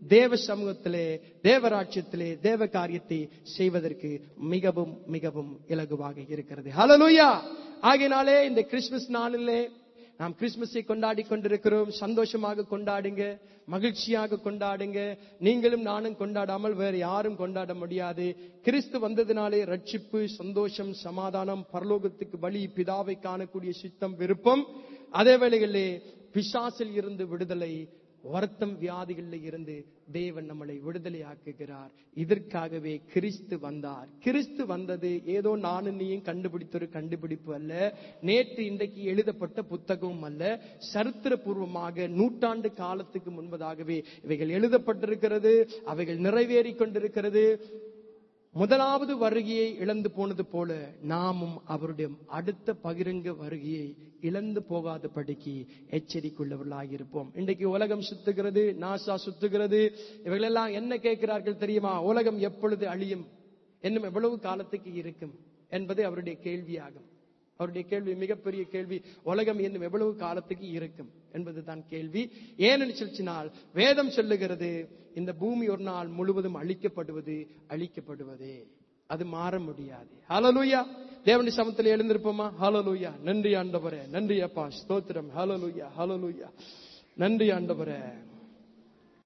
தேவ சமூகத்திலே தேவராட்சியத்திலே தேவ காரியத்தை செய்வதற்கு மிகவும் மிகவும் இலகுவாக இருக்கிறது ஹalleluya ஆகையினாலே இந்த கிறிஸ்துமஸ் நாளிலே நாம் கிறிஸ்துமஸை கொண்டாடி கொண்டிருக்கிறோம் சந்தோஷமாக கொண்டாடுங்க மகிழ்ச்சியாக கொண்டாடுங்க நீங்களும் நானும் கொண்டாடாமல் வேறு யாரும் கொண்டாட முடியாது கிறிஸ்து வந்ததினாலே ரட்சிப்பு சந்தோஷம் சமாதானம் பரலோகத்துக்கு வழி பிதாவை காணக்கூடிய சித்தம் விருப்பம் அதே வேளைகளிலே பிசாசில் இருந்து விடுதலை வருத்தம் வியாதிகளில் இருந்து தேவன் நம்மளை விடுதலையாக்குகிறார் இதற்காகவே கிறிஸ்து வந்தார் கிறிஸ்து வந்தது ஏதோ நானும் நீயும் கண்டுபிடித்த ஒரு கண்டுபிடிப்பு அல்ல நேற்று இன்றைக்கு எழுதப்பட்ட புத்தகமும் அல்ல சரித்திர பூர்வமாக நூற்றாண்டு காலத்துக்கு முன்பதாகவே இவைகள் எழுதப்பட்டிருக்கிறது அவைகள் நிறைவேறி கொண்டிருக்கிறது முதலாவது வருகையை இழந்து போனது போல நாமும் அவருடைய அடுத்த பகிரங்க வருகையை இழந்து போகாதபடிக்கு எச்சரிக்கையுள்ளவர்களாக இருப்போம் இன்றைக்கு உலகம் சுத்துகிறது நாசா சுத்துகிறது இவர்களெல்லாம் என்ன கேட்கிறார்கள் தெரியுமா உலகம் எப்பொழுது அழியும் இன்னும் எவ்வளவு காலத்துக்கு இருக்கும் என்பது அவருடைய கேள்வியாகும் அவருடைய கேள்வி மிகப்பெரிய கேள்வி உலகம் இன்னும் எவ்வளவு காலத்துக்கு இருக்கும் என்பதுதான் கேள்வி ஏனென்று சொல்லினால் வேதம் சொல்லுகிறது இந்த பூமி ஒரு நாள் முழுவதும் அழிக்கப்படுவது அழிக்கப்படுவதே அது மாற முடியாது ஹalleluya தேவனுடைய சமத்தில் எழுந்திருப்போமா ஹalleluya நன்றி ஆண்டவரே நன்றி அப்பா ஸ்தோத்திரம் ஹalleluya ஹalleluya நன்றி ஆண்டவரே